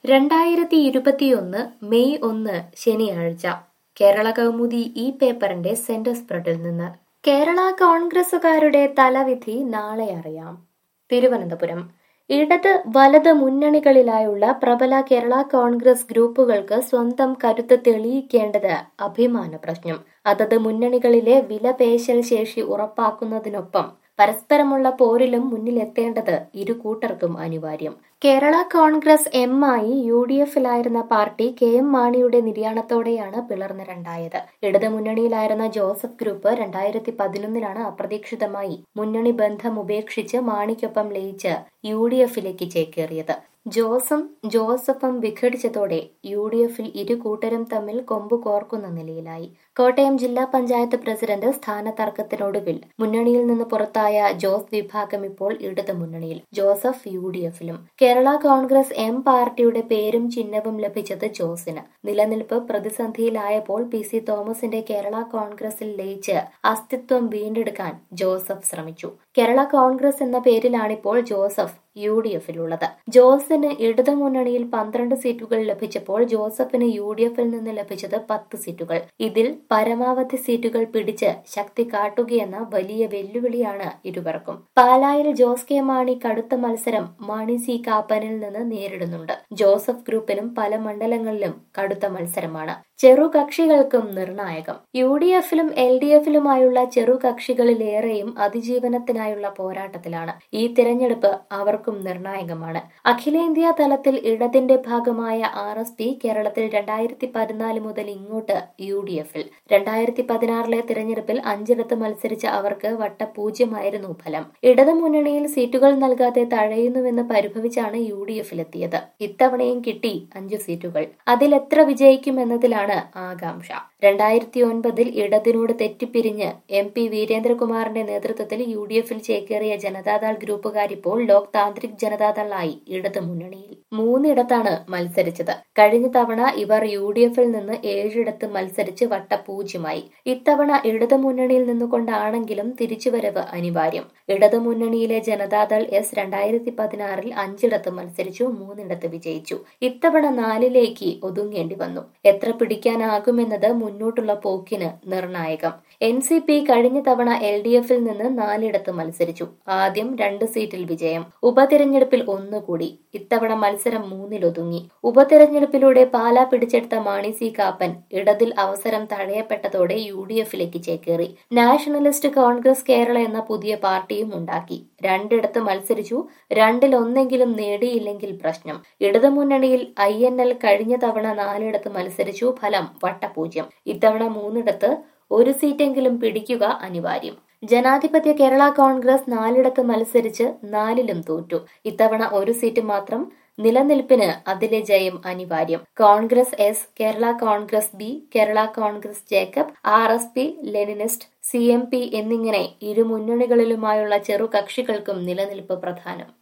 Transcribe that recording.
രണ്ടായിരത്തി ഇരുപത്തിയൊന്ന് മെയ് ഒന്ന് ശനിയാഴ്ച കേരള കൗമുദി ഈ പേപ്പറിന്റെ സെന്റർ സ്പ്രെഡിൽ നിന്ന് കേരള കോൺഗ്രസുകാരുടെ തലവിധി നാളെ അറിയാം തിരുവനന്തപുരം ഇടത് വലത് മുന്നണികളിലായുള്ള പ്രബല കേരള കോൺഗ്രസ് ഗ്രൂപ്പുകൾക്ക് സ്വന്തം കരുത്ത് തെളിയിക്കേണ്ടത് അഭിമാന പ്രശ്നം അതത് മുന്നണികളിലെ വിലപേശൽ ശേഷി ഉറപ്പാക്കുന്നതിനൊപ്പം പരസ്പരമുള്ള പോരിലും മുന്നിലെത്തേണ്ടത് ഇരു കൂട്ടർക്കും അനിവാര്യം കേരള കോൺഗ്രസ് എം ആയി യു ഡി എഫിലായിരുന്ന പാർട്ടി കെ എം മാണിയുടെ നിര്യാണത്തോടെയാണ് പിളർന്ന് രണ്ടായത് ഇടത് മുന്നണിയിലായിരുന്ന ജോസഫ് ഗ്രൂപ്പ് രണ്ടായിരത്തി പതിനൊന്നിലാണ് അപ്രതീക്ഷിതമായി മുന്നണി ബന്ധം ഉപേക്ഷിച്ച് മാണിക്കൊപ്പം ലയിച്ച് യു ഡി എഫിലേക്ക് ചേക്കേറിയത് ജോസും ജോസഫും വിഘടിച്ചതോടെ യു ഡി എഫിൽ ഇരു കൂട്ടരും തമ്മിൽ കൊമ്പ് കോർക്കുന്ന നിലയിലായി കോട്ടയം ജില്ലാ പഞ്ചായത്ത് പ്രസിഡന്റ് സ്ഥാനതർക്കത്തിനൊടുവിൽ മുന്നണിയിൽ നിന്ന് പുറത്തായ ജോസ് വിഭാഗം ഇപ്പോൾ ഇടത് മുന്നണിയിൽ ജോസഫ് യു ഡി എഫിലും കേരള കോൺഗ്രസ് എം പാർട്ടിയുടെ പേരും ചിഹ്നവും ലഭിച്ചത് ജോസിന് നിലനിൽപ്പ് പ്രതിസന്ധിയിലായപ്പോൾ പി സി തോമസിന്റെ കേരള കോൺഗ്രസിൽ ലയിച്ച് അസ്തിത്വം വീണ്ടെടുക്കാൻ ജോസഫ് ശ്രമിച്ചു കേരള കോൺഗ്രസ് എന്ന പേരിലാണിപ്പോൾ ജോസഫ് യു ഡി എഫിലുള്ളത് ജോസിന് ഇടതുമുന്നണിയിൽ പന്ത്രണ്ട് സീറ്റുകൾ ലഭിച്ചപ്പോൾ ജോസഫിന് യു ഡി എഫിൽ നിന്ന് ലഭിച്ചത് പത്ത് സീറ്റുകൾ ഇതിൽ പരമാവധി സീറ്റുകൾ പിടിച്ച് ശക്തി കാട്ടുകയെന്ന വലിയ വെല്ലുവിളിയാണ് ഇരുവർക്കും പാലായിൽ ജോസ് കെ മാണി കടുത്ത മത്സരം മാണി സി കാപ്പനിൽ നിന്ന് നേരിടുന്നുണ്ട് ജോസഫ് ഗ്രൂപ്പിനും പല മണ്ഡലങ്ങളിലും കടുത്ത മത്സരമാണ് ചെറുകക്ഷികൾക്കും നിർണായകം യു ഡി എഫിലും എൽ ഡി എഫിലുമായുള്ള ചെറുകക്ഷികളിലേറെയും അതിജീവനത്തിനായുള്ള പോരാട്ടത്തിലാണ് ഈ തിരഞ്ഞെടുപ്പ് അവർക്കും നിർണായകമാണ് അഖിലേന്ത്യാ തലത്തിൽ ഇടതിന്റെ ഭാഗമായ ആർ എസ് പി കേരളത്തിൽ രണ്ടായിരത്തി പതിനാല് മുതൽ ഇങ്ങോട്ട് യു ഡി എഫിൽ രണ്ടായിരത്തി പതിനാറിലെ തിരഞ്ഞെടുപ്പിൽ അഞ്ചിടത്ത് മത്സരിച്ച അവർക്ക് വട്ടപൂജ്യമായിരുന്നു ഫലം ഇടതു മുന്നണിയിൽ സീറ്റുകൾ നൽകാതെ തഴയുന്നുവെന്ന് പരിഭവിച്ചാണ് യു ഡി എഫിലെത്തിയത് ഇത്തവണയും കിട്ടി അഞ്ചു സീറ്റുകൾ അതിലെത്ര വിജയിക്കുമെന്നതിലാണ് ആകാംക്ഷ രണ്ടായിരത്തി ഒൻപതിൽ ഇടതിനോട് തെറ്റിപ്പിരിഞ്ഞ് എം പി വീരേന്ദ്രകുമാറിന്റെ നേതൃത്വത്തിൽ യു ഡി എഫിൽ ചേക്കേറിയ ജനതാദൾ ഗ്രൂപ്പുകാരിപ്പോൾ ലോക് താന്ത്രിക് ജനതാദളായി ഇടതു മുന്നണിയിൽ മൂന്നിടത്താണ് മത്സരിച്ചത് കഴിഞ്ഞ തവണ ഇവർ യു ഡി എഫിൽ നിന്ന് ഏഴിടത്ത് മത്സരിച്ച് വട്ടപൂജ്യമായി ഇത്തവണ ഇടതു മുന്നണിയിൽ നിന്നുകൊണ്ടാണെങ്കിലും തിരിച്ചുവരവ് അനിവാര്യം ഇടതു മുന്നണിയിലെ ജനതാദൾ എസ് രണ്ടായിരത്തി പതിനാറിൽ അഞ്ചിടത്ത് മത്സരിച്ചു മൂന്നിടത്ത് വിജയിച്ചു ഇത്തവണ നാലിലേക്ക് ഒതുങ്ങേണ്ടി വന്നു എത്ര പിടിക്കാനാകുമെന്നത് മുന്നോട്ടുള്ള പോക്കിന് നിർണായകം എൻ സി പി കഴിഞ്ഞ തവണ എൽ ഡി എഫിൽ നിന്ന് നാലിടത്ത് മത്സരിച്ചു ആദ്യം രണ്ട് സീറ്റിൽ വിജയം ഉപതിരഞ്ഞെടുപ്പിൽ ഒന്നുകൂടി ഇത്തവണ മത്സരം മൂന്നിലൊതുങ്ങി ഉപതിരഞ്ഞെടുപ്പിലൂടെ പാലാ പിടിച്ചെടുത്ത മാണി സി കാപ്പൻ ഇടതിൽ അവസരം തഴയപ്പെട്ടതോടെ യു ഡി എഫിലേക്ക് ചേക്കേറി നാഷണലിസ്റ്റ് കോൺഗ്രസ് കേരള എന്ന പുതിയ പാർട്ടിയും ഉണ്ടാക്കി രണ്ടിടത്ത് മത്സരിച്ചു രണ്ടിൽ ഒന്നെങ്കിലും നേടിയില്ലെങ്കിൽ പ്രശ്നം ഇടതുമുന്നണിയിൽ ഐ എൻ എൽ കഴിഞ്ഞ തവണ നാലിടത്ത് മത്സരിച്ചു ഫലം വട്ടപൂജ്യം ഇത്തവണ മൂന്നിടത്ത് ഒരു സീറ്റെങ്കിലും പിടിക്കുക അനിവാര്യം ജനാധിപത്യ കേരള കോൺഗ്രസ് നാലിടത്ത് മത്സരിച്ച് നാലിലും തോറ്റു ഇത്തവണ ഒരു സീറ്റ് മാത്രം നിലനിൽപ്പിന് അതിലെ ജയം അനിവാര്യം Congress S Kerala Congress B Kerala Congress Jacob R S P Leninist C M P എന്നിങ്ങനെ ഇരു മുന്നണികളിലുമായുള്ള ചെറു കക്ഷികൾക്കും നിലനിൽപ്പ് പ്രധാനം